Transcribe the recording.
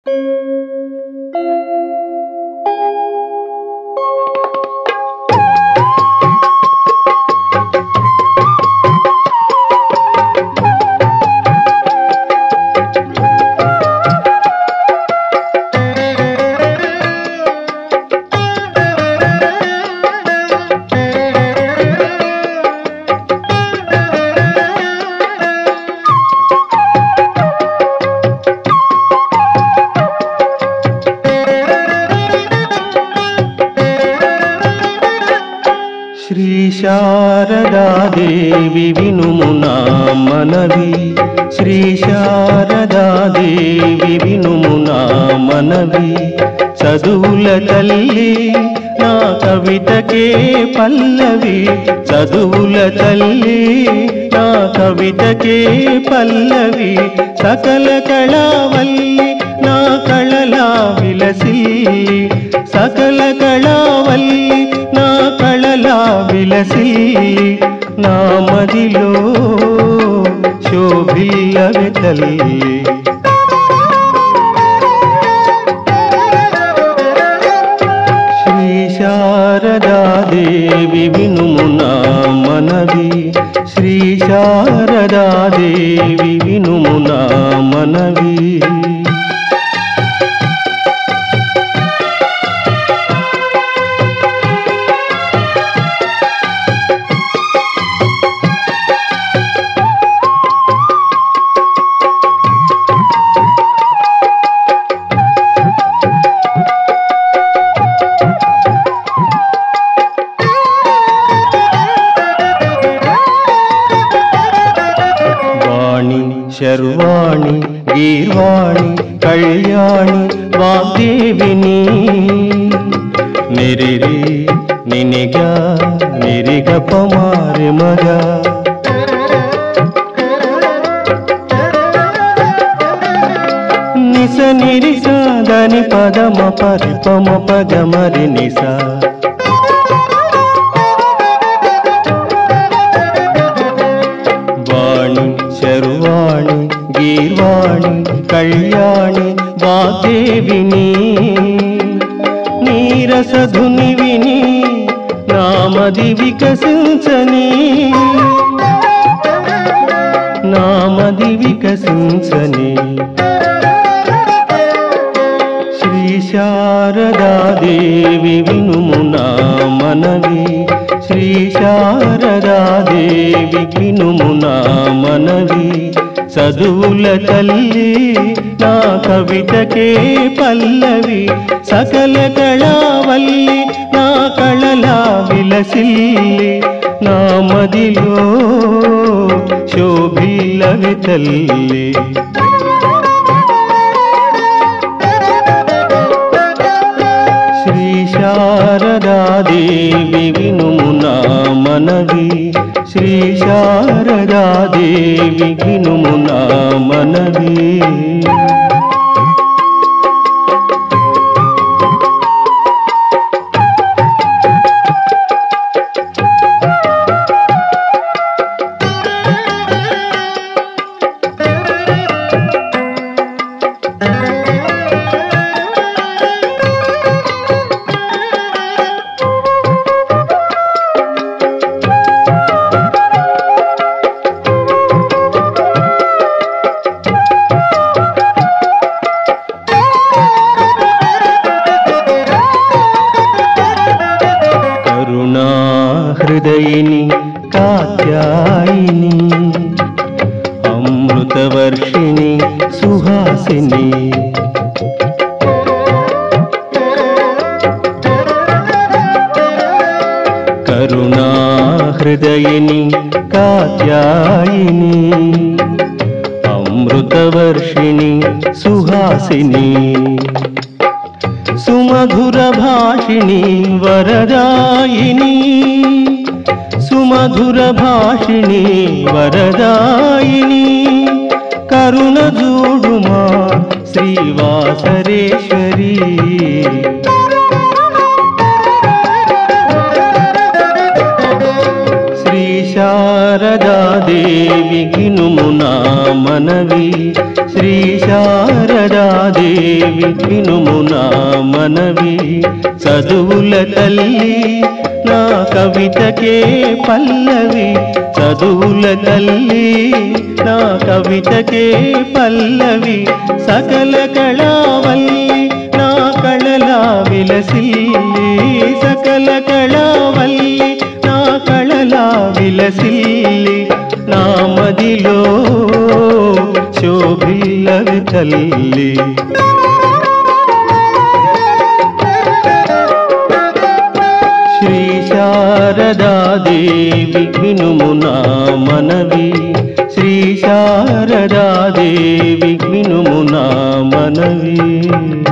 శ్రీ శారదాదేవి వినుము నా మనవి శ్రీ శారదాదేవి వినుము నా మనవి చదువుల తల్లి నా కవితకే పల్లవి చదువుల తల్లి నా కవితకే పల్లవి సకల కళావల్లి నా కళలా విలసిల్లి సకల కళావల్లి నా కళలా విలసిల్లి నా మదిలో శోభిల్లవె తల్లి శ్రీ శారదాదేవి వినుము నా మనవి శ్రీ శారదాదేవి వినుము నా మనవి వాణి శర్వాణి గీర్వాణి కళ్యాణి వాగ్దేవిని నిరిరి నినిగా నిరిగ పమారి మగా నిస నిరిస దని పదమ పరిపమ పగమరి నిసా వాణి శర్వాణి గీర్వాణి కళ్యాణి వాదేవిని నీరసధుని విని నామది వికసించని నామది వికసించని శ్రీ శారదాదేవి వినుము నా మనవి శ్రీ శారదాదేవి వినుము నా మనవి చదువుల తల్లి నా కవితకే పల్లవి సకల కళావల్లి నా కళలా విలసిల్లి నా మదిలో శోభిల్లవి తల్లి శ్రీ శారదాదేవి వినుము నా మనవి శ్రీ శారదాదేవి వినుము నా మనవి కరుణా హృదయిని కాత్యాయిని అమృతవర్షిణి సుహాసిని కరుణా హృదయిని కాత్యాయిని అమృతవర్షిణి సుహాసిని సుమధుర భాషిణి వరదాయిని సుమధుర భాషిణి వరదాయిని కరుణ జూడుమా శ్రీవాసరేశ్వరి శ్రీ శారదాదేవి శారదాదేవి వినుమునా మనవి శ్రీ శారదాదేవి వినుమునా మనవి చదువుల తల్లి నా కవితకే పల్లవి చదువుల తల్లి నా కవితకే పల్లవి సకల కళావల్లి నా కళలా విలసిల్లి సకల కళావల్లి నా కళలా విలసిల్లి నా మదిలో శోభిల్లవి తల్లి శ్రీ శారదాదేవి వినుమునా మనవి శ్రీ శారదాదేవి వినుమునా మనవి